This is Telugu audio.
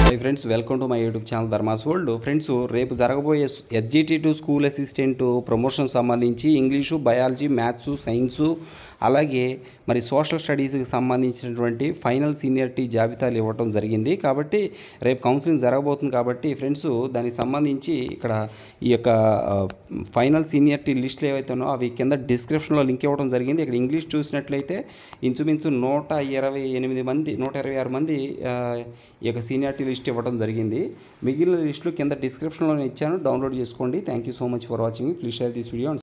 high friends welcome to my YouTube channel Dharma's world friends రేపు జరగబోయే SGT to school assistant promotion సంబంధించి ఇంగ్లీషు బయాలజీ మ్యాథ్స్ సైన్సు అలాగే మరి సోషల్ స్టడీస్కి సంబంధించినటువంటి ఫైనల్ సీనియర్టీ జాబితాలు ఇవ్వటం జరిగింది కాబట్టి రేపు కౌన్సిలింగ్ జరగబోతుంది కాబట్టి ఫ్రెండ్స్ దానికి సంబంధించి ఇక్కడ ఈ యొక్క ఆ, ఫైనల్ సీనియర్టీ లిస్టులు ఏవైతే ఉన్నాయో అవి కింద డిస్క్రిప్షన్లో లింక్ ఇవ్వడం జరిగింది ఇక్కడ ఇంగ్లీష్ చూసినట్లయితే ఇంచుమించు నూట ఇరవై ఎనిమిది మంది నూట ఇరవై ఆరు మంది ఆ, ఈ యొక్క సీనియారిటీ లిస్ట్ ఇవ్వడం జరిగింది మిగిలిన లిస్టులు కింద డిస్క్రిప్షన్లో ఇచ్చాను డౌన్లోడ్ చేసుకోండి thank you so much for watching please share this video